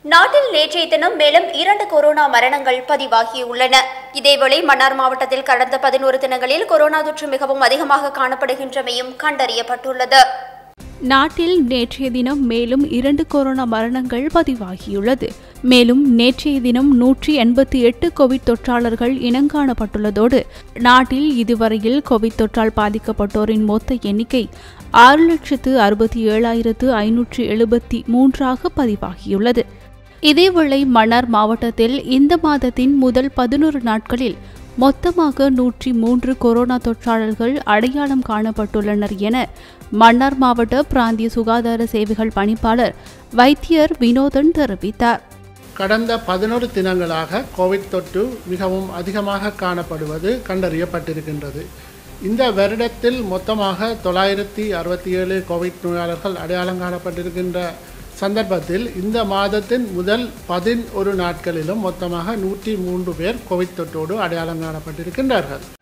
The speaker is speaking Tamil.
நாட்டில் நேற்றைய தினம் மேலும் இரண்டு கொரோனா மரணங்கள் பதிவாகியுள்ளன இதேவேளை மன்னார் மாவட்டத்தில் கடந்த பதினோரு தினங்களில் கொரோனா தொற்று மிகவும் அதிகமாக காணப்படுகின்றமையும் கண்டறியப்பட்டுள்ளது நாட்டில் நேற்றைய தினம் மேலும் இரண்டு கொரோனா மரணங்கள் பதிவாகியுள்ளது மேலும் நேற்றைய தினம் நூற்றி எண்பத்தி எட்டு கோவிட் தொற்றாளர்கள் இனங்காணப்பட்டுள்ளதோடு நாட்டில் இதுவரையில் கோவிட் தொற்றால் பாதிக்கப்பட்டோரின் மொத்த எண்ணிக்கை ஆறு லட்சத்து அறுபத்தி ஏழாயிரத்து ஐநூற்று எழுபத்தி மூன்றாக பதிவாகியுள்ளது இதேவேளை மன்னார் மாவட்டத்தில் இந்த மாதத்தின் முதல் பதினோரு நாட்களில் மொத்தமாக நூற்றி மூன்று கொரோனா தொற்றாளர்கள் அடையாளம் காணப்பட்டுள்ளனர் என மன்னார் மாவட்ட பிராந்திய சுகாதார சேவைகள் பணிப்பாளர் வைத்தியர் வினோதன் தெரிவித்தார் கடந்த பதினோரு தினங்களாக கோவிட் தொற்று மிகவும் அதிகமாக காணப்படுவது கண்டறியப்பட்டிருக்கின்றது இந்த வருடத்தில் மொத்தமாக தொள்ளாயிரத்தி அறுபத்தி ஏழு கோவிட் நோயாளர்கள் அடையாளம் காணப்பட்டிருக்கின்ற சந்தர்ப்பத்தில் இந்த மாதத்தின் முதல் பதினொரு நாட்களிலும் மொத்தமாக நூற்றி மூன்று பேர் கோவிட் தொற்றோடு அடையாளம் காணப்பட்டிருக்கின்றார்கள்